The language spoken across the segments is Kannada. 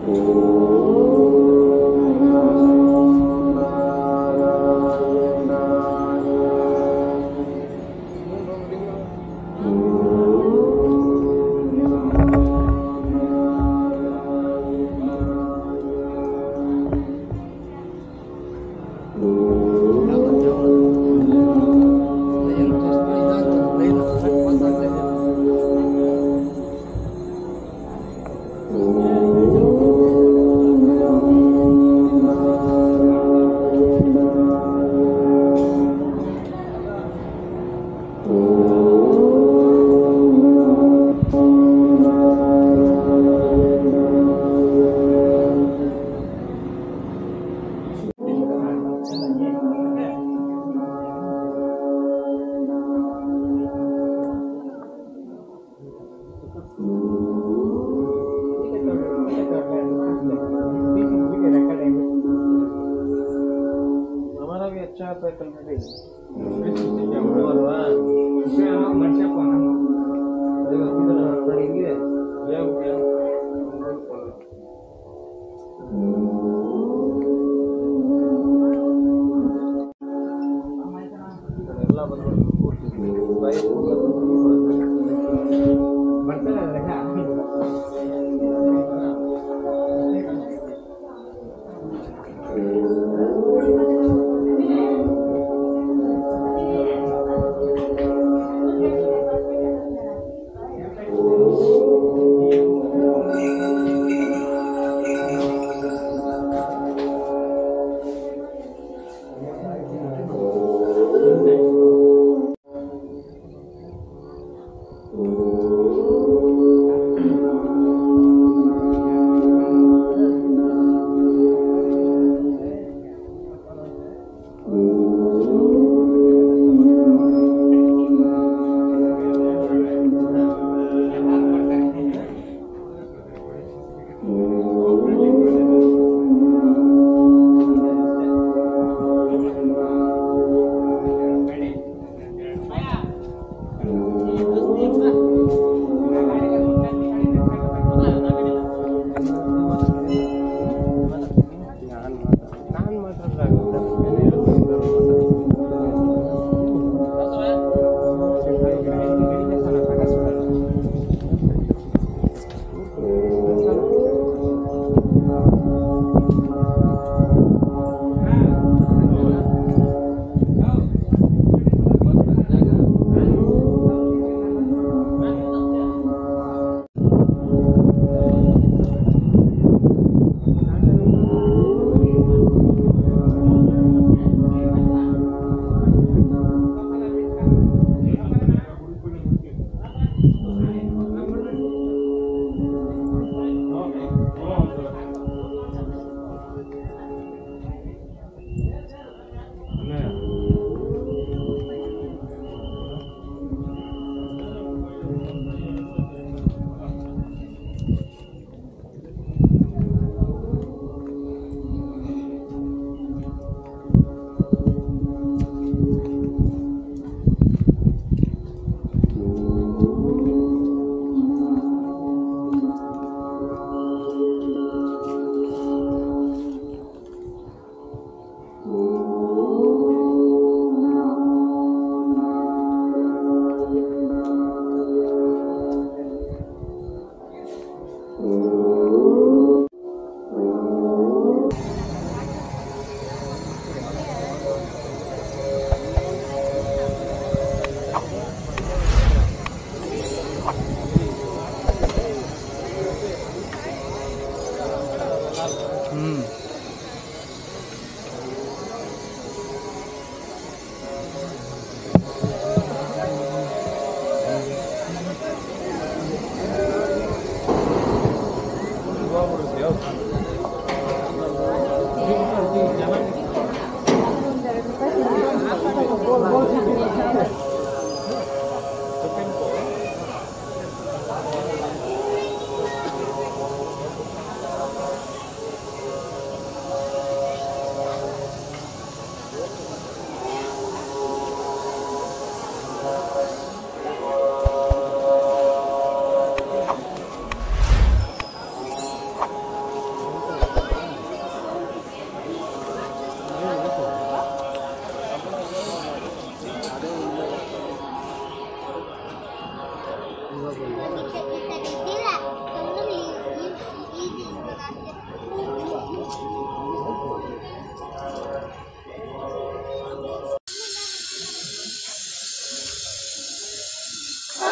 हमारा भी अच्छा आता है कल का ಅಲ್ವಾ ಮನುಷ್ಯಪ್ಪ ಹಿಂಗಿದೆ ಎಲ್ಲ ಬಂದ್ಬಿಟ್ಟು ಪೂರ್ತಿ ಬರ್ತಾರೆ ನಾನು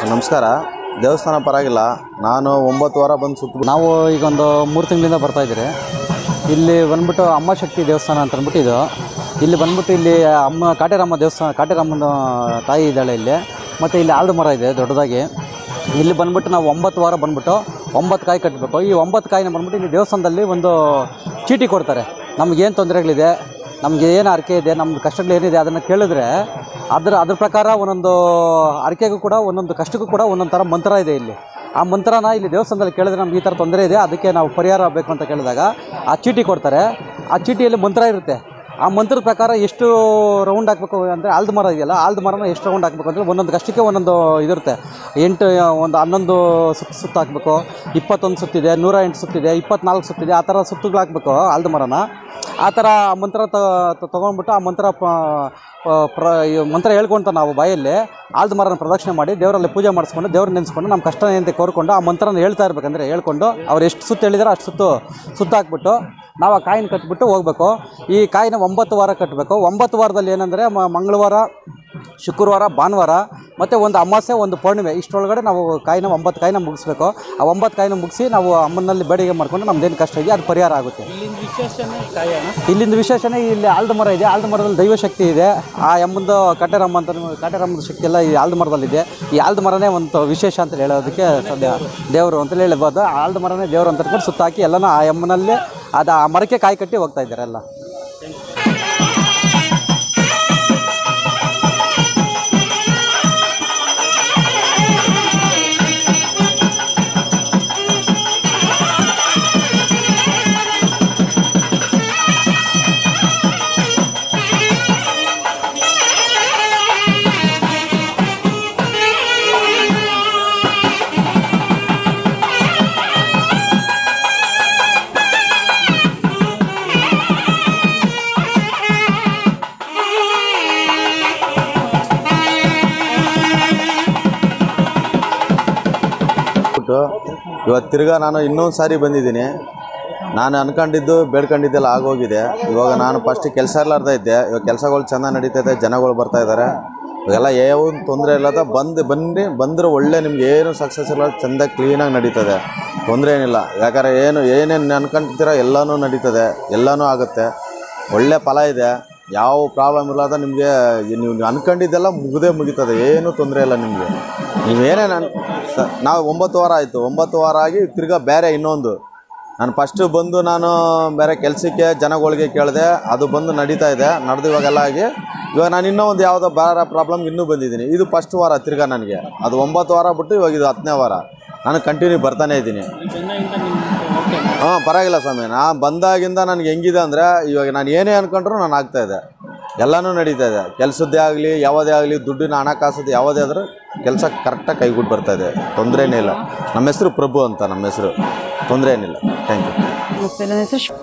ನಮಸ್ಕಾರ ದೇವಸ್ಥಾನ ಪರವಾಗಿಲ್ಲ ನಾನು ಒಂಬತ್ತು ವಾರ ಬಂದು ಸುತ್ತ ನಾವು ಈಗ ಒಂದು ಮೂರು ತಿಂಗಳಿಂದ ಬರ್ತಾ ಇದ್ದೀರಿ ಇಲ್ಲಿ ಬಂದ್ಬಿಟ್ಟು ಅಮ್ಮ ಶಕ್ತಿ ದೇವಸ್ಥಾನ ಅಂತ ಅಂದ್ಬಿಟ್ಟು ಇದು ಇಲ್ಲಿ ಬಂದ್ಬಿಟ್ಟು ಇಲ್ಲಿ ಅಮ್ಮ ಕಾಟೇರಮ್ಮ ದೇವಸ್ಥಾನ ಕಾಟೇರಮ್ಮನ ತಾಯಿ ಇದ್ದಾಳೆ ಇಲ್ಲಿ ಮತ್ತು ಇಲ್ಲಿ ಆಲ್ದ ಮರ ಇದೆ ದೊಡ್ಡದಾಗಿ ಇಲ್ಲಿ ಬಂದ್ಬಿಟ್ಟು ನಾವು ಒಂಬತ್ತು ವಾರ ಬಂದ್ಬಿಟ್ಟು ಒಂಬತ್ತು ಕಾಯಿ ಕಟ್ಟಬೇಕು ಈ ಒಂಬತ್ತು ಕಾಯಿನ ಬಂದ್ಬಿಟ್ಟು ಇಲ್ಲಿ ದೇವಸ್ಥಾನದಲ್ಲಿ ಒಂದು ಚೀಟಿ ಕೊಡ್ತಾರೆ ನಮಗೇನು ತೊಂದರೆಗಳಿದೆ ನಮಗೆ ಏನು ಅರಿಕೆ ಇದೆ ನಮ್ಮದು ಕಷ್ಟಗಳು ಏನಿದೆ ಅದನ್ನು ಕೇಳಿದ್ರೆ ಅದರ ಅದ್ರ ಪ್ರಕಾರ ಒಂದೊಂದು ಅರಿಕೆಗೂ ಕೂಡ ಒಂದೊಂದು ಕಷ್ಟಕ್ಕೂ ಕೂಡ ಒಂದೊಂದು ಥರ ಮಂತ್ರ ಇದೆ ಇಲ್ಲಿ ಆ ಮಂತ್ರನ ಇಲ್ಲಿ ದೇವಸ್ಥಾನದಲ್ಲಿ ಕೇಳಿದ್ರೆ ನಮ್ಗೆ ಈ ಥರ ತೊಂದರೆ ಇದೆ ಅದಕ್ಕೆ ನಾವು ಪರಿಹಾರ ಬೇಕು ಅಂತ ಕೇಳಿದಾಗ ಆ ಚೀಟಿ ಕೊಡ್ತಾರೆ ಆ ಚೀಟಿಯಲ್ಲಿ ಮಂತ್ರ ಇರುತ್ತೆ ಆ ಮಂತ್ರದ ಪ್ರಕಾರ ಎಷ್ಟು ರೌಂಡ್ ಹಾಕಬೇಕು ಅಂದರೆ ಆಲ್ದ ಮರ ಇದೆಯಲ್ಲ ಆಲ್ದ ಮರನ ಎಷ್ಟು ರೌಂಡ್ ಹಾಕಬೇಕು ಅಂದರೆ ಒಂದೊಂದು ಕಷ್ಟಕ್ಕೆ ಒಂದೊಂದು ಇದಿರುತ್ತೆ ಎಂಟು ಒಂದು ಹನ್ನೊಂದು ಸುತ್ತು ಸುತ್ತು ಹಾಕಬೇಕು ಇಪ್ಪತ್ತೊಂದು ಸುತ್ತಿದೆ ನೂರ ಎಂಟು ಸುತ್ತಿದೆ ಇಪ್ಪತ್ನಾಲ್ಕು ಸುತ್ತಿದೆ ಆ ಥರ ಸುತ್ತುಗಳು ಹಾಕಬೇಕು ಆಲ್ದ ಮರನ ಆ ಥರ ಮಂತ್ರ ತೊಗೊಂಡ್ಬಿಟ್ಟು ಆ ಮಂತ್ರ ಪ- ಪ- ಪ್ರ ಈ ಮಂತ್ರ ಹೇಳ್ಕೊಂತ ನಾವು ಬಾಯಲ್ಲಿ ಆಲ್ದ ಮರನ ಪ್ರದಕ್ಷಿಣೆ ಮಾಡಿ ದೇವರಲ್ಲಿ ಪೂಜೆ ಮಾಡಿಸ್ಕೊಂಡು ದೇವ್ರನ್ನ ನೆನೆಸ್ಕೊಂಡು ನಮ್ಮ ಕಷ್ಟ ಏನಂತ ಕೋರ್ಕೊಂಡು ಆ ಮಂತ್ರನ ಹೇಳ್ತಾ ಇರ್ಬೇಕಂದ್ರೆ ಹೇಳ್ಕೊಂಡು ಅವ್ರು ಎಷ್ಟು ಸುತ್ತು ಹೇಳಿದಾರೋ ಅಷ್ಟು ಸುತ್ತು ಸುತ್ತು ಹಾಕ್ಬಿಟ್ಟು ನಾವು ಆ ಕಾಯಿನ ಕಟ್ಬಿಟ್ಟು ಹೋಗಬೇಕು ಈ ಕಾಯಿನ ಒಂಬತ್ತು ವಾರ ಕಟ್ಟಬೇಕು ಒಂಬತ್ತು ವಾರದಲ್ಲಿ ಏನಂದರೆ ಮಂಗಳವಾರ ಶುಕ್ರವಾರ ಭಾನುವಾರ ಮತ್ತು ಒಂದು ಅಮಾವಾಸ್ಯೆ ಒಂದು ಪೌರ್ಣಿಮೆ ಇಷ್ಟರೊಳಗಡೆ ನಾವು ಕಾಯಿನ ಒಂಬತ್ತು ಕಾಯಿನ ಮುಗಿಸ್ಬೇಕು ಆ ಒಂಬತ್ತು ಕಾಯಿನ ಮುಗಿಸಿ ನಾವು ಅಮ್ಮನಲ್ಲಿ ಬೇಡಿಕೆ ಮಾಡಿಕೊಂಡು ನಮ್ದೇನು ಕಷ್ಟ ಇದೆಯೋ ಅದು ಪರಿಹಾರ ಆಗುತ್ತೆ ಇಲ್ಲಿಂದ ವಿಶೇಷನೇ ಇಲ್ಲಿ ಆಲ್ದ ಮರ ಇದೆ ಆಲ್ದ ಮರದಲ್ಲಿ ದೈವಶಕ್ತಿ ಇದೆ ಆ ಎಮ್ಮಂದು ಕಟ್ಟೆರಮ್ಮ ಅಂತ ಕಟ್ಟೆರಮ್ಮದ ಶಕ್ತಿ ಎಲ್ಲ ಈ ಆಲ್ದ ಮರದಲ್ಲಿದೆ ಈ ಆಲ್ದ ಮರನೇ ಒಂದು ವಿಶೇಷ ಅಂತ ಹೇಳೋದಕ್ಕೆ ಸದ್ಯ ದೇವರು ಅಂತಲೇ ಹೇಳ್ಬೋದು ಆ ಆಲ್ದ ಮರನೇ ದೇವರು ಅಂತ ಹೇಳ್ಕೊಂಡು ಸುತ್ತಾಕಿ ಎಲ್ಲನೂ ಆ ಎಮ್ಮನಲ್ಲಿ ಅದು ಆ ಮರಕ್ಕೆ ಕಾಯಿ ಕಟ್ಟಿ ಹೋಗ್ತಾ ಇದ್ದಾರೆ ಎಲ್ಲ ಬಿಟ್ಟು ಇವತ್ತು ತಿರ್ಗಾ ನಾನು ಇನ್ನೊಂದು ಸಾರಿ ಬಂದಿದ್ದೀನಿ ನಾನು ಅನ್ಕೊಂಡಿದ್ದು ಬೇಡ್ಕೊಂಡಿದ್ದೆಲ್ಲ ಆಗೋಗಿದೆ ಇವಾಗ ನಾನು ಫಸ್ಟ್ ಕೆಲಸ ಇರ್ಲಾರ್ದ ಇದ್ದೆ ಇವಾಗ ಕೆಲಸಗಳು ಚೆನ್ನಾಗಿ ನಡೀತೈತೆ ಜನಗಳು ಬರ್ತಾ ಇದ್ದಾರೆ ಇವೆಲ್ಲ ಯಾವ ತೊಂದರೆ ಇಲ್ಲದ ಬಂದು ಬನ್ನಿ ಬಂದರೆ ಒಳ್ಳೆ ನಿಮ್ಗೆ ಏನು ಸಕ್ಸಸ್ ಇಲ್ಲ ಚೆಂದ ಕ್ಲೀನಾಗಿ ನಡೀತದೆ ತೊಂದರೆ ಏನಿಲ್ಲ ಯಾಕಂದರೆ ಏನು ಏನೇನು ಅನ್ಕೊಂತೀರ ಎಲ್ಲನೂ ನಡೀತದೆ ಎಲ್ಲನೂ ಆಗುತ್ತೆ ಒಳ್ಳೆ ಫಲ ಇದೆ ಯಾವ ಪ್ರಾಬ್ಲಮ್ ಇಲ್ಲದ ನಿಮಗೆ ನೀವು ಅನ್ಕೊಂಡಿದ್ದೆಲ್ಲ ಮುಗಿದೇ ಮುಗೀತದೆ ಏನೂ ತೊಂದರೆ ಇಲ್ಲ ನಿಮಗೆ ನೀವೇನೇನು ಅನ್ ಸ ನಾವು ಒಂಬತ್ತು ವಾರ ಆಯಿತು ಒಂಬತ್ತು ವಾರ ಆಗಿ ತಿರ್ಗಾ ಬೇರೆ ಇನ್ನೊಂದು ನಾನು ಫಸ್ಟು ಬಂದು ನಾನು ಬೇರೆ ಕೆಲಸಕ್ಕೆ ಜನಗಳಿಗೆ ಕೇಳಿದೆ ಅದು ಬಂದು ನಡೀತಾ ಇದೆ ನಡೆದು ಇವಾಗೆಲ್ಲ ಆಗಿ ಇವಾಗ ನಾನು ಇನ್ನೂ ಒಂದು ಯಾವುದೋ ಬೇರೆ ಪ್ರಾಬ್ಲಮ್ ಇನ್ನೂ ಬಂದಿದ್ದೀನಿ ಇದು ಫಸ್ಟ್ ವಾರ ತಿರ್ಗಾ ನನಗೆ ಅದು ಒಂಬತ್ತು ವಾರ ಬಿಟ್ಟು ಇವಾಗ ಇದು ಹತ್ತನೇ ವಾರ ನಾನು ಕಂಟಿನ್ಯೂ ಬರ್ತಾನೆ ಇದ್ದೀನಿ ಹಾಂ ಪರವಾಗಿಲ್ಲ ಸ್ವಾಮಿ ನಾನು ಬಂದಾಗಿಂದ ನನಗೆ ಹೆಂಗಿದೆ ಅಂದರೆ ಇವಾಗ ನಾನು ಏನೇ ಅನ್ಕೊಂಡ್ರು ನಾನು ಆಗ್ತಾ ಇದೆ ಎಲ್ಲನೂ ನಡೀತಾ ಇದೆ ಕೆಲಸದ್ದೇ ಆಗಲಿ ಯಾವುದೇ ಆಗಲಿ ದುಡ್ಡಿನ ಹಣಕಾಸದ್ದು ಯಾವುದೇ ಆದರೂ ಕೆಲಸ ಕರೆಕ್ಟಾಗಿ ಕೈಗೂಡಿ ಬರ್ತಾ ಇದೆ ತೊಂದರೆ ಇಲ್ಲ ನಮ್ಮ ಹೆಸರು ಪ್ರಭು ಅಂತ ನಮ್ಮ ಹೆಸರು ತೊಂದರೆ ಏನಿಲ್ಲ ಥ್ಯಾಂಕ್ ಯು ನಮಸ್ತೆ ನನ್ನ ಹೆಸರು ಶ್ವ-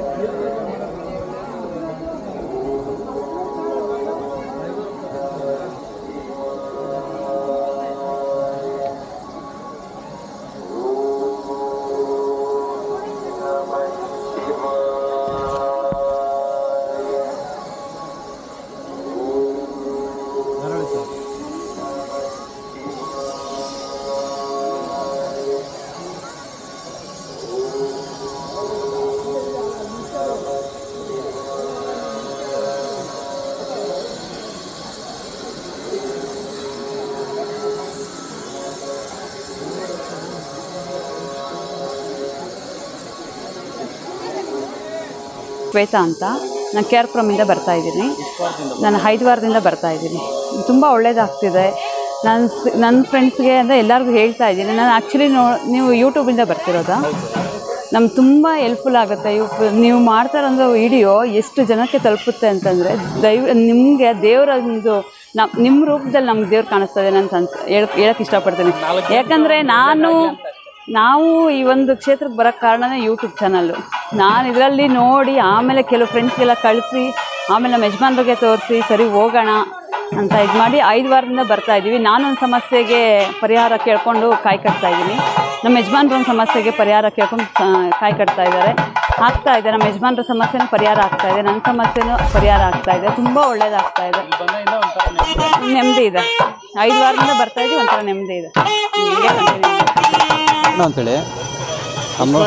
ಶ್ವೇತಾ ಅಂತ ನಾನು ಕೆ ಆರ್ ಪುರಮಿಂದ ಬರ್ತಾ ಇದ್ದೀನಿ ನಾನು ಹೈದ್ವಾರದಿಂದ ಬರ್ತಾ ಇದ್ದೀನಿ ತುಂಬ ಒಳ್ಳೇದಾಗ್ತಿದೆ ನಾನು ಸ್- ನನ್ನ ಫ್ರೆಂಡ್ಸ್ಗೆ ಅಂದರೆ ಎಲ್ಲರಿಗೂ ಹೇಳ್ತಾ ಇದ್ದೀನಿ ನಾನು ಆ್ಯಕ್ಚುಲಿ ನೋ ನೀವು ಯೂಟ್ಯೂಬಿಂದ ಬರ್ತಿರೋದಾ ನಮ್ಗೆ ತುಂಬ ಹೆಲ್ಪ್ಫುಲ್ ಆಗುತ್ತೆ ಇವ್ ನೀವು ಮಾಡ್ತಾರಂದ್ರೆ ವಿಡಿಯೋ ಎಷ್ಟು ಜನಕ್ಕೆ ತಲುಪುತ್ತೆ ಅಂತಂದರೆ ದೈವ ನಿಮಗೆ ದೇವರ ಒಂದು ನಮ್ಮ ನಿಮ್ಮ ರೂಪದಲ್ಲಿ ನಮ್ಗೆ ದೇವ್ರು ಕಾಣಿಸ್ತದೆ ಅಂತ ಅನ್ಸ್ ಹೇಳಕ್ ಹೇಳಕ್ಕೆ ಇಷ್ಟಪಡ್ತೀನಿ ಯಾಕಂದರೆ ನಾನು ನಾವು ಈ ಒಂದು ಕ್ಷೇತ್ರಕ್ಕೆ ಬರೋಕ್ಕೆ ಕಾರಣನೇ ಯೂಟ್ಯೂಬ್ ಚಾನಲ್ಲು ನಾನು ಇದರಲ್ಲಿ ನೋಡಿ ಆಮೇಲೆ ಕೆಲವು ಫ್ರೆಂಡ್ಸ್ಗೆಲ್ಲ ಕಳಿಸಿ ಆಮೇಲೆ ನಮ್ಮ ಯಜಮಾನ್ರಿಗೆ ತೋರಿಸಿ ಸರಿ ಹೋಗೋಣ ಅಂತ ಇದು ಮಾಡಿ ಐದು ವಾರದಿಂದ ಬರ್ತಾ ಇದ್ದೀವಿ ನಾನೊಂದು ಸಮಸ್ಯೆಗೆ ಪರಿಹಾರ ಕೇಳ್ಕೊಂಡು ಕಾಯಿ ಕಟ್ತಾ ಇದ್ದೀನಿ ನಮ್ಮ ಯಜಮಾನ್ರು ಒಂದು ಸಮಸ್ಯೆಗೆ ಪರಿಹಾರ ಕೇಳ್ಕೊಂಡು ಸ- ಕಾಯಿ ಕಟ್ತಾ ಇದ್ದಾರೆ ಆಗ್ತಾ ಇದೆ ನಮ್ಮ ಯಜಮಾನ್ರ ಸಮಸ್ಯೆನೂ ಪರಿಹಾರ ಆಗ್ತಾ ಇದೆ ನನ್ನ ಸಮಸ್ಯೆನೂ ಪರಿಹಾರ ಆಗ್ತಾ ಇದೆ ತುಂಬ ಒಳ್ಳೇದಾಗ್ತಾ ಇದೆ ಬಂದಾಗಿಂದ ಒಂಥರ ನೆಮ್ಮದಿ. ನೆಮ್ಮದಿ ಇದೆ ಐದು ವಾರದಿಂದ ಬರ್ತಾ ಇದ್ದೀವಿ ಒಂಥರ ನೆಮ್ಮದಿ ಇದೆ ಹೀಗೆ continue ಮಾಡಿ. ಏನು ಅಂತೇಳಿ ಅಮ್ಮ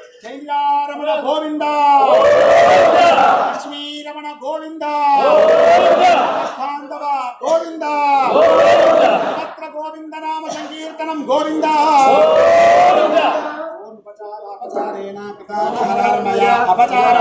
ಗೋವಿಂದ ಲಕ್ಷ್ಮೀ ರಮಣ ಗೋವಿಂದ ಗೋವಿಂದ ಉಪಚಾರ ಅಪಚಾರೇಣ ಕೃತಾಪಹರಮಯ ಅಪಚಾರ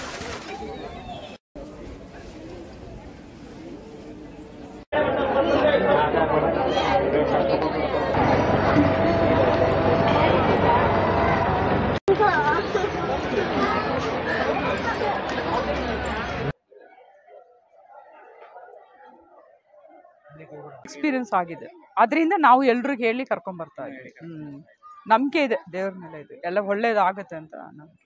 ಎಕ್ಸ್ಪೀರಿಯನ್ಸ್ ಆಗಿದೆ ಅದರಿಂದ ನಾವು ಎಲ್ರಿಗೂ ಹೇಳಿ ಕರ್ಕೊಂಡ್ ಬರ್ತಾ ಇದ್ವಿ ಹ್ಮ್ ನಂಬಿಕೆ ಇದೆ ದೇವ್ರ ಮೇಲೆ ಇದೆ ಎಲ್ಲ ಒಳ್ಳೇದಾಗುತ್ತೆ ಅಂತ ನಂಬಿಕೆ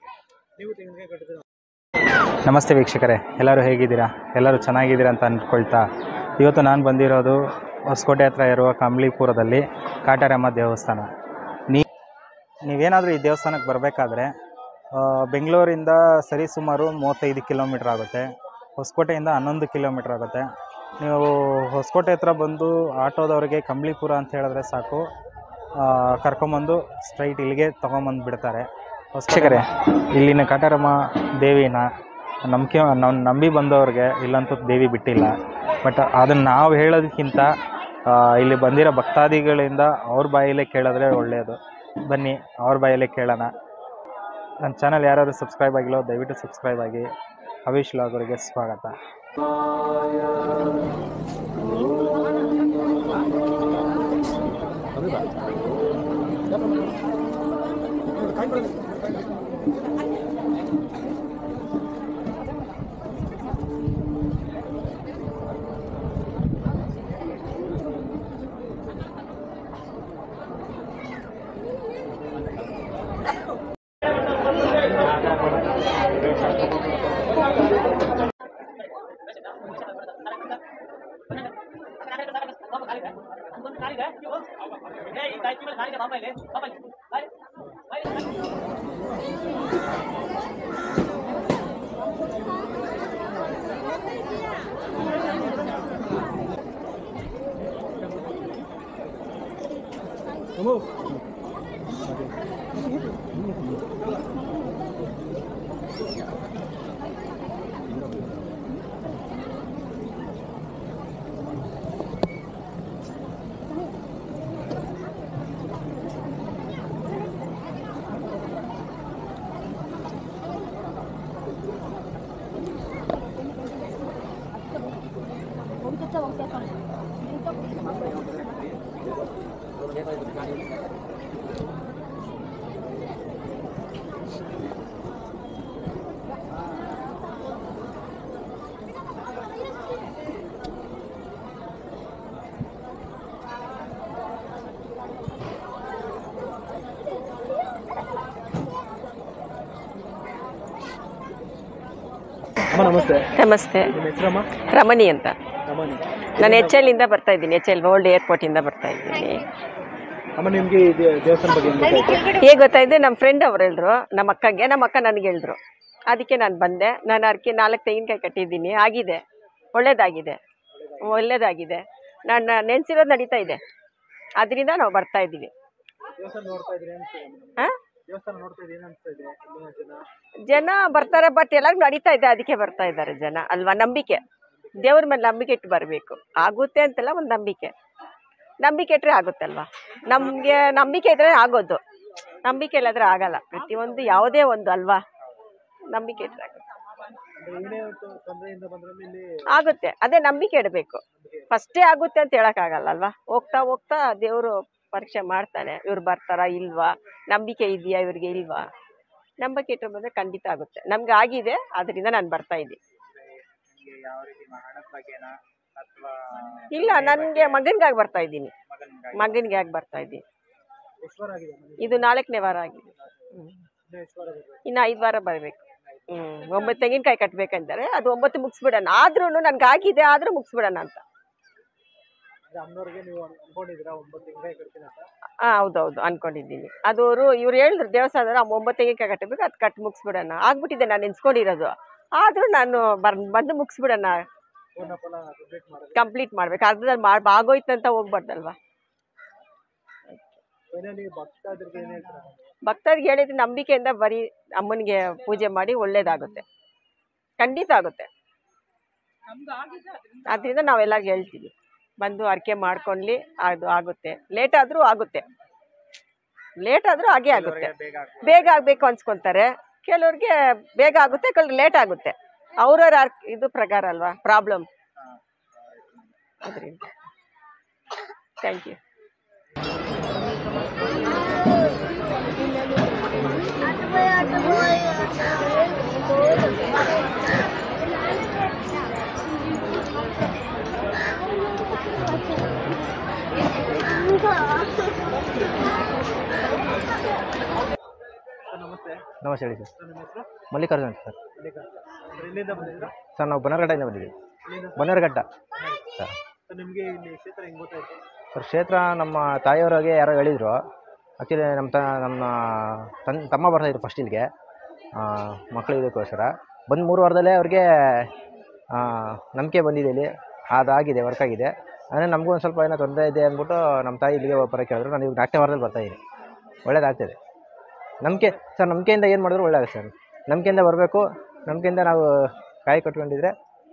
ನಮಸ್ತೆ ವೀಕ್ಷಕರೇ ಎಲ್ಲರೂ ಹೇಗಿದ್ದೀರಾ ಎಲ್ಲರೂ ಚೆನ್ನಾಗಿದ್ದೀರಾ ಅಂತ ಅಂದ್ಕೊಳ್ತಾ ಇವತ್ತು ನಾನು ಬಂದಿರೋದು ಹೊಸಕೋಟೆ ಹತ್ರ ಇರುವ ಕಂಬ್ಳಿಪುರದಲ್ಲಿ ಕಾಟಾರಮ್ಮ ದೇವಸ್ಥಾನ ನೀ ನೀವೇನಾದರೂ ಈ ದೇವಸ್ಥಾನಕ್ಕೆ ಬರಬೇಕಾದ್ರೆ ಬೆಂಗಳೂರಿಂದ ಸರಿಸುಮಾರು ಮೂವತ್ತೈದು ಕಿಲೋಮೀಟ್ರ್ ಆಗುತ್ತೆ ಹೊಸಕೋಟೆಯಿಂದ ಹನ್ನೊಂದು ಕಿಲೋಮೀಟ್ರ್ ಆಗುತ್ತೆ ನೀವು ಹೊಸಕೋಟೆ ಹತ್ರ ಬಂದು ಆಟೋದವ್ರಿಗೆ ಕಂಬ್ಳಿಪುರ ಅಂತ ಹೇಳಿದ್ರೆ ಸಾಕು ಆ, ಕರ್ಕೊಂಬಂದು ಸ್ಟ್ರೈಟ್ ಇಲ್ಲಿಗೆ ತೊಗೊಂಬಂದು ಬಿಡ್ತಾರೆ ವೀಕ್ಷಕರೇ ಇಲ್ಲಿನ ಕಾಟಾರಮ್ಮ ದೇವಿನ ನಂಬಿಕೆ ನಾವು ನಂಬಿ ಬಂದವ್ರಿಗೆ ಇಲ್ಲಂತೂ ದೇವಿ ಬಿಟ್ಟಿಲ್ಲ ಬಟ್ ಅದನ್ನು ನಾವು ಹೇಳೋದಕ್ಕಿಂತ ಆ, ಇಲ್ಲಿ ಬಂದಿರೋ ಭಕ್ತಾದಿಗಳಿಂದ ಅವ್ರ ಬಾಯಲ್ಲೇ ಕೇಳಿದ್ರೆ ಒಳ್ಳೆಯದು ಬನ್ನಿ ಅವ್ರ ಬಾಯಲ್ಲೇ ಕೇಳೋಣ ನನ್ನ ಚಾನಲ್ ಯಾರಾದರೂ ಸಬ್ಸ್ಕ್ರೈಬ್ ಆಗಿಲ್ಲೋ ದಯವಿಟ್ಟು ಸಬ್ಸ್ಕ್ರೈಬ್ ಆಗಿ ಅವಿಶ್ ಲಾಗರಿಗೆ ಸ್ವಾಗತ ನಮಸ್ತೆ ರಮಣಿ ಅಂತ ನಾನು ಎಚ್ ಎಲ್ ಇಂದ ಬರ್ತಾ ಇದ್ದೀನಿ ಎಚ್ ಎಲ್ ಓಲ್ಡ್ ಏರ್ಪೋರ್ಟ್ ಇಂದ ಬರ್ತಾ ಇದ್ದೀನಿ ಅಮ್ಮ ನಿಮಗೆ ದೇವಸ್ಥಾನ ಬಗ್ಗೆ ಹೇಗೆ ಗೊತ್ತಾಯಿದೆ ನಮ್ಮ ಫ್ರೆಂಡ್ ಅವ್ರು ಹೇಳಿದ್ರು ನಮ್ಮ ಅಕ್ಕಂಗೆ ನಮ್ಮ ಅಕ್ಕ ನನಗೆ ಹೇಳಿದ್ರು ಅದಕ್ಕೆ ನಾನು ಬಂದೆ ನಾನು ಅರ್ಕೆ ನಾಲ್ಕು ತೆಂಗಿನಕಾಯಿ ಕಟ್ಟಿದ್ದೀನಿ ಆಗಿದೆ ಒಳ್ಳೇದಾಗಿದೆ ಒಳ್ಳೇದಾಗಿದೆ ನಾನು ನೆನೆಸಿರೋದು ನಡೀತಾ ಇದೆ ಅದರಿಂದ ನಾವು ಬರ್ತಾ ಇದ್ದೀವಿ ಹಾಂ ದೇವಸ್ಥಾನ ನೋಡ್ತಾ ಇದ್ದೀನಿ ಅನಿಸ್ತಾ ಇದೆ ಇಲ್ಲಿನ ಜನ ಜನ ಬರ್ತಾರೆ ಬಟ್ ಎಲ್ಲರೂ ನಡೀತಾ ಇದೆ ಅದಕ್ಕೆ ಬರ್ತಾ ಇದ್ದಾರೆ ಜನ ಅಲ್ವಾ ನಂಬಿಕೆ ದೇವ್ರ ಮೇಲೆ ನಂಬಿಕೆ ಇಟ್ಟು ಬರಬೇಕು ಆಗುತ್ತೆ ಅಂತೆಲ್ಲ ಒಂದು ನಂಬಿಕೆ ನಂಬಿಕೆ ಇಟ್ಟರೆ ಆಗುತ್ತಲ್ವಾ ನಮಗೆ ನಂಬಿಕೆ ಇದ್ರೆ ಆಗೋದು ನಂಬಿಕೆ ಇಲ್ಲದ್ರೆ ಆಗಲ್ಲ ಪ್ರತಿಯೊಂದು ಯಾವುದೇ ಒಂದು ಅಲ್ವಾ ನಂಬಿಕೆ ಇಟ್ಟರೆ ಆಗುತ್ತೆ ಏನೇ ಒಂದು ತೊಂದರೆಯಿಂದ ಬಂದ್ರೆ ಇಲ್ಲಿ ಆಗುತ್ತೆ ಅದೇ ನಂಬಿಕೆ ಇಡಬೇಕು ಫಸ್ಟೇ ಆಗುತ್ತೆ ಅಂತ ಹೇಳೋಕ್ಕಾಗಲ್ಲ ಅಲ್ವಾ ಹೋಗ್ತಾ ಹೋಗ್ತಾ ದೇವರು ಪರೀಕ್ಷೆ ಮಾಡ್ತಾನೆ ಇವ್ರು ಬರ್ತಾರಾ ಇಲ್ವಾ ನಂಬಿಕೆ ಇದೆಯಾ ಇವ್ರಿಗೆ ಇಲ್ವಾ ನಂಬಿಕೆ ಇಟ್ಟರೆ ಬಂದರೆ ಖಂಡಿತ ಆಗುತ್ತೆ ನಮ್ಗೆ ಆಗಿದೆ ಅದರಿಂದ ನಾನು ಬರ್ತಾ ಇದ್ದೀನಿ ನಿಮ್ಗೆ ಯಾವ ರೀತಿ ಹಣದ ಬಗ್ಗೆನಾ ಅಥವಾ ಇಲ್ಲ ನನಗೆ ಮಗನಿಗಾಗಿ ಬರ್ತಾ ಇದ್ದೀನಿ ಮಗನಿಗಾಗಿ ಮಗನಿಗೆ ಆಗಿ ಬರ್ತಾ ಇದ್ದೀನಿ ಎಷ್ಟು ವಾರ ಆಗಿದೆ ಮನೆ ಇದು ನಾಲ್ಕನೇ ವಾರ ಆಗಿದೆ ಹ್ಮ್. ಇನ್ನೂ ಎಷ್ಟು ವಾರ ಬೇಕು ಇನ್ನು ಐದು ವಾರ ಬರಬೇಕು ಹ್ಞೂ ಒಂಬತ್ತು ತೆಂಗಿನಕಾಯಿ ಕಟ್ಟಬೇಕಂತಾರೆ ಅದು ಒಂಬತ್ತು ಮುಗಿಸ್ಬಿಡೋಣ ಆದ್ರೂ ನನಗೆ ಆಗಿದೆ ಆದರೂ ಮುಗಿಸ್ಬಿಡೋಣ ಅಂತ ಅಂದ್ರೆ ಅಮ್ಮನವ್ರಿಗೆ ನೀವು ಅನ್ಕೊಂಡಿದ್ದೀರಾ ಒಂಬತ್ತು ತಿಂಗಳ ಕಟ್ತೀನಿ ಅಂತ ಹಾಂ ಹೌದೌದು ಅನ್ಕೊಂಡಿದ್ದೀನಿ ಅದು ಅವರು ಇವ್ರು ಹೇಳಿದ್ರು ದೇವಸ್ಥಾನದವ್ರು ಆ ಒಂಬತ್ತು ತೆಂಗಿನಕಾಯಿ ಕಟ್ಟಬೇಕು ಅದು ಕಟ್ಟಿ ಮುಗಿಸ್ಬಿಡೋಣ ಆಗ್ಬಿಟ್ಟಿದೆ ನಾನು ನೆನ್ಸ್ಕೊಂಡಿರೋದು ಆದರೂ ನಾನು ಬರ್ ಬಂದು ಮುಗಿಸ್ಬಿಡೋಣ ಪೂರ್ಣ ಫಲ ಕಂಪ್ಲೀಟ್ ಮಾಡೋದು ಕಂಪ್ಲೀಟ್ ಮಾಡ್ಬೇಕು ಅರ್ಧದಲ್ಲಿ ಮಾಡಿ ಆಗೋಯ್ತಂತ ಹೋಗ್ಬಾರ್ದಲ್ವಾ ಫೈನಲಿ ಭಕ್ತಾದ್ರಿಗೆ ಏನು ಹೇಳ್ತೀರಾ ಭಕ್ತರಿಗೆ ಹೇಳಿದ್ರೆ ನಂಬಿಕೆಯಿಂದ ಬರೀ ಅಮ್ಮನಿಗೆ ಪೂಜೆ ಮಾಡಿ ಒಳ್ಳೇದಾಗುತ್ತೆ ಖಂಡಿತ ಆಗುತ್ತೆ ಅದರಿಂದ ನಾವೆಲ್ಲ ಹೇಳ್ತೀವಿ ಬಂದು ಅರ್ಕೆ ಮಾಡ್ಕೊಳ್ಳಿ ಅದು ಆಗುತ್ತೆ ಲೇಟ್ ಆದರೂ ಆಗುತ್ತೆ ಲೇಟ್ ಆದರೂ ಹಾಗೆ ಆಗುತ್ತೆ ಬೇಗ ಆಗಬೇಕು ಅನ್ಸ್ಕೊಂತಾರೆ ಕೆಲವ್ರಿಗೆ ಬೇಗ ಆಗುತ್ತೆ ಕೆಲವ್ರಿಗೆ ಲೇಟ್ ಆಗುತ್ತೆ ಅವ್ರವ್ರ ಅರ್- ಇದು ಪ್ರಕಾರ ಅಲ್ವಾ ಪ್ರಾಬ್ಲಮ್ ಅದರಿಂದ ಥ್ಯಾಂಕ್ ಯು ನಮಸ್ತೆ ಹೇಳಿ ಸರ್ ಮಲ್ಲಿಕಾರ್ಜುನ್ ಅಂತ ಸರ್ ಸರ್ ನಾವು ಬನ್ನರ್ಘಟ್ಟದಿಂದ ಬಂದಿದ್ದೀವಿ ಬನ್ನರ್ಘಟ್ಟ ಸರ್ ನಿಮಗೆ ಇಲ್ಲಿ ಕ್ಷೇತ್ರ ಹೆಂಗ್ ಗೊತ್ತಾಯ್ತು ಸರ್ ಕ್ಷೇತ್ರ ನಮ್ಮ ತಾಯಿಯವರಿಗೆ ಯಾರೋ ಹೇಳಿದರು ಆ್ಯಕ್ಚುಲಿ ನಮ್ಮ ತ ನಮ್ಮ ತನ್ ತಮ್ಮ ಬರ್ತಾಯಿದ್ರು ಫಸ್ಟ್ ಇಲ್ಲಿಗೆ ಮಕ್ಕಳು ಇದಕ್ಕೋಸ್ಕರ ಬಂದು ಮೂರು ವಾರದಲ್ಲೇ ಅವ್ರಿಗೆ ನಂಬಿಕೆ ಬಂದಿದೆ ಇಲ್ಲಿ ಅದಾಗಿದೆ ವರ್ಕ್ ಆಗಿದೆ ಅಂದರೆ ನಮಗೂ ಒಂದು ಸ್ವಲ್ಪ ಏನೋ ತೊಂದರೆ ಇದೆ ಅಂದ್ಬಿಟ್ಟು ನಮ್ಮ ತಾಯಿ ಇಲ್ಲಿಗೆ ಬರೋಕ್ಕೆ ಹೇಳಿದ್ರು ನಾನು ಇವಾಗ ನಾಲ್ಕನೇ ವಾರದಲ್ಲಿ ಬರ್ತಾಯಿದ್ದೀನಿ ಒಳ್ಳೇದಾಗ್ತಿದೆ ನಂಬಿಕೆ ಸರ್ ನಂಬಿಕೆಯಿಂದ ಏನು ಮಾಡಿದ್ರು ಒಳ್ಳೇದಾಗುತ್ತೆ ಸರ್ ನಂಬಿಕೆಯಿಂದ ಬರಬೇಕು ನಂಬಿಕೆಯಿಂದ ನಾವು ಕಾಯಿ ಕಟ್ಕೊಂಡಿದ್ರೆ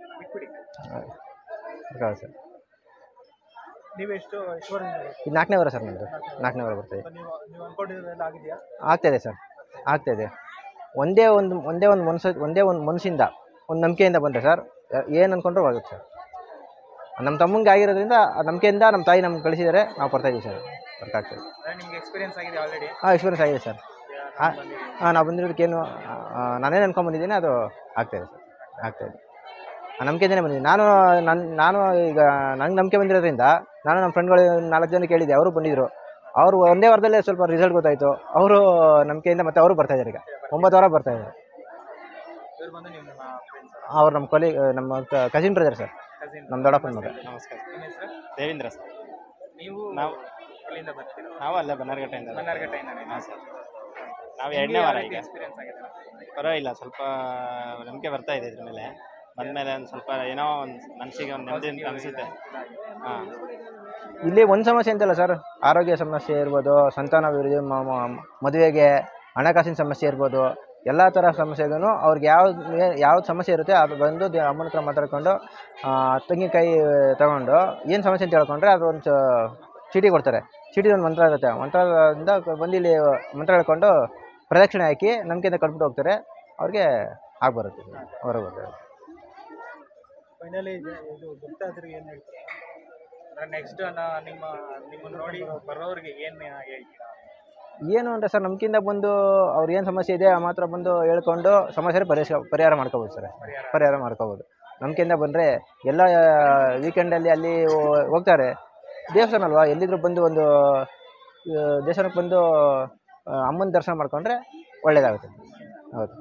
ಹೌದು ಸರ್ ನೀವು ಎಷ್ಟು ಎಷ್ಟು ವಾರದಿಂದ ಇದ್ದೀರಿ? ಇದು ನಾಲ್ಕನೇ ವಾರ ಸರ್ ನಮ್ಮದು ನಾಲ್ಕನೇ ವಾರ ಬರ್ತಾಯಿದೆ ನೀವು ನೀವು ಅನ್ಕೊಂಡಿರೋದೆಲ್ಲ ಆಗಿದೆಯಾ ಆಗ್ತಾಯಿದೆ ಸರ್ ಆಗ್ತಾಯಿದೆ ಒಂದೇ ಒಂದು ಒಂದೇ ಒಂದು ಮನಸ್ಸು ಒಂದೇ ಒಂದು ಮನಸ್ಸಿಂದ ಒಂದು ನಂಬಿಕೆಯಿಂದ ಬಂದರೆ ಸರ್ ಏನು ಅಂದ್ಕೊಂಡ್ರೂ ಆಗುತ್ತೆ ಸರ್ ನಮ್ಮ ತಮ್ಮಂಗೆ ಆಗಿರೋದ್ರಿಂದ ಆ ನಂಬಿಕೆಯಿಂದ ನಮ್ಮ ತಾಯಿ ನಮ್ಗೆ ಕಳಿಸಿದ್ದಾರೆ ನಾವು ಬರ್ತಾಯಿದ್ದೀವಿ ಸರ್ ವರ್ಕ್ ಆಗ್ತದೆ ಅಂದ್ರೆ ನಿಮ್ಗೆ ಎಕ್ಸ್ಪೀರಿಯನ್ಸ್ ಆಗಿದೆ ಆಲ್ರೆಡಿ ಹಾಂ ಎಕ್ಸ್ಪೀರಿಯನ್ಸ್ ಆಗಿದೆ ಸರ್ ಹಾಂ ಹಾಂ ನಾವು ಬಂದಿರೋದಕ್ಕೇನು ನಾನೇನು ಅನ್ಕೊಂಬಂದಿದ್ದೀನಿ ಅದು ಆಗ್ತಾಯಿದೆ ಸರ್ ಆಗ್ತಾಯಿದೆ ಆ ನಂಬಿಕೆಯಿಂದನೇ ಬಂದಿದ್ದೀನಿ ನಾನು ನನ್ನ ನಾನು ಈಗ ನಂಗೆ ನಂಬಿಕೆ ಬಂದಿರೋದ್ರಿಂದ ನಾನು ನಮ್ಮ ಫ್ರೆಂಡ್ಗಳು ನಾಲ್ಕು ಜನ ಕೇಳಿದ್ದೆ ಅವರು ಬಂದಿದ್ದರು ಅವರು ಒಂದೇ ವಾರದಲ್ಲೇ ಸ್ವಲ್ಪ ರಿಸಲ್ಟ್ ಗೊತ್ತಾಯಿತು ಅವರು ನಂಬಿಕೆಯಿಂದ ಮತ್ತೆ ಅವರು ಬರ್ತಾಯಿದ್ದಾರೆ ಈಗ ಒಂಬತ್ತು ವಾರ ಬರ್ತಾಯಿದ್ದಾರೆ ಇವ್ರು ಬಂದು ನಿಮ್ಮ ಫ್ರೆಂಡ್ಸ್ ಅವ್ರು ನಮ್ಮ ಕೊಲಿ ನಮ್ಮ ಕಸಿನ್ ಬ್ರದರ್ ಸರ್ ಕಸಿನ್ ನಮ್ಮ ದೊಡ್ಡಪ್ಪನ ಮಗ ನಮಸ್ಕಾರ ನಿಮ್ಮ ಹೆಸರು ದೇವೇಂದ್ರ ಸರ್ ನೀವು ನಾವು ಎಲ್ಲಿಂದ ಬರ್ತೀರಾ ನಾವು ಅಲ್ಲೇ ಬನ್ನರ್ಘಟ್ಟೆಯಿಂದ ಬನ್ನಾರ್ಘಟ್ಟೆಯಿಂದನೇ ಹಾಂ ಸರ್ ನಾವು ಎರಡನೇ ವಾರ ಈಗ ಎಕ್ಸ್ಪೀರಿಯನ್ಸ್ ಆಗಿದೆ ಪರವಾಗಿಲ್ಲ ಸ್ವಲ್ಪ ನಂಬಿಕೆ ಬರ್ತಾ ಇದೆ ಇದ್ರ ಮೇಲೆ ಬಂದಮೇಲೆ ಒಂದು ಸ್ವಲ್ಪ ಏನೋ ಒಂದು ಮನಸ್ಸಿಗೆ ಒಂದು ನೆಮ್ಮದಿ ಅಂತ ಅನಿಸುತ್ತೆ ಹಾಂ ಇಲ್ಲಿ ಒಂದು ಸಮಸ್ಯೆ ಅಂತಲ್ಲ ಸರ್ ಆರೋಗ್ಯ ಸಮಸ್ಯೆ ಇರ್ಬೋದು ಸಂತಾನ ಅಭಿವೃದ್ಧಿ ಮ- ಮ- ಮದುವೆಗೆ ಹಣಕಾಸಿನ ಸಮಸ್ಯೆ ಇರ್ಬೋದು ಎಲ್ಲ ಥರ ಸಮಸ್ಯೆಗೂ ಅವ್ರಿಗೆ ಯಾವ್ದು ಯಾವ್ದು ಸಮಸ್ಯೆ ಇರುತ್ತೆ ಅದು ಬಂದು ದೇ- ಅಮ್ಮನ ಹತ್ರ ಮಾತಾಡ್ಕೊಂಡು ಆ, ತೆಂಗಿನಕಾಯಿ ತಗೊಂಡು ಏನು ಸಮಸ್ಯೆ ಅಂತ ಹೇಳ್ಕೊಂಡ್ರೆ ಅದು ಒಂದು ಚೀಟಿ ಕೊಡ್ತಾರೆ ಚೀಟಿ ಒಂದು ಮಂತ್ರ ಇರುತ್ತೆ ಮಂತ್ರದಿಂದ ಬಂದು ಇಲ್ಲಿ ಮಂತ್ರ ಹೇಳ್ಕೊಂಡು ಪ್ರದಕ್ಷಿಣೆ ಹಾಕಿ ನಂಬಿಕೆಯಿಂದ ಕಟ್ಬಿಟ್ಟು ಹೋಗ್ತಾರೆ ಅವ್ರಿಗೆ ಆಗಿ ಬರುತ್ತೆ ಹೊರಗೆ ಬರ್ತಾರೆ ಫೈನಲಿ ಇದು ಗೊತ್ತಾದ್ರೆ ಏನು ಹೇಳ್ತೀರಾ ಅಂದ್ರೆ ನೆಕ್ಸ್ಟ್ ನಿಮ್ಮ ನಿಮ್ಮನ್ನು ನೋಡಿ ಬರೋರಿಗೆ ಏನು ಹೇಳ್ತೀರಾ ಏನು ಅಂದರೆ ಸರ್ ನಂಬಿಕೆಯಿಂದ ಬಂದು ಅವ್ರು ಏನು ಸಮಸ್ಯೆ ಇದೆ ಆ ಮಾತ್ರ ಬಂದು ಹೇಳ್ಕೊಂಡು ಸಮಸ್ಯೆ ಪರಿಹಾರ ಪರಿಹಾರ ಮಾಡ್ಕೋಬೋದು ಸರ್ ಪರಿಹಾರ ಮಾಡ್ಕೋಬೋದು ನಂಬಿಕೆಯಿಂದ ಬಂದರೆ ಎಲ್ಲ ವೀಕೆಂಡಲ್ಲಿ ಅಲ್ಲಿ ಹೋ- ಹೋಗ್ತಾರೆ ದೇವಸ್ಥಾನ ಅಲ್ವಾ ಎಲ್ಲಿದ್ರು ಬಂದು ಒಂದು ಆ, ದೇವಸ್ಥಾನಕ್ಕೆ ಬಂದು ಅಮ್ಮನ ದರ್ಶನ ಮಾಡ್ಕೊಂಡ್ರೆ ಒಳ್ಳೇದಾಗುತ್ತೆ ಹೌದು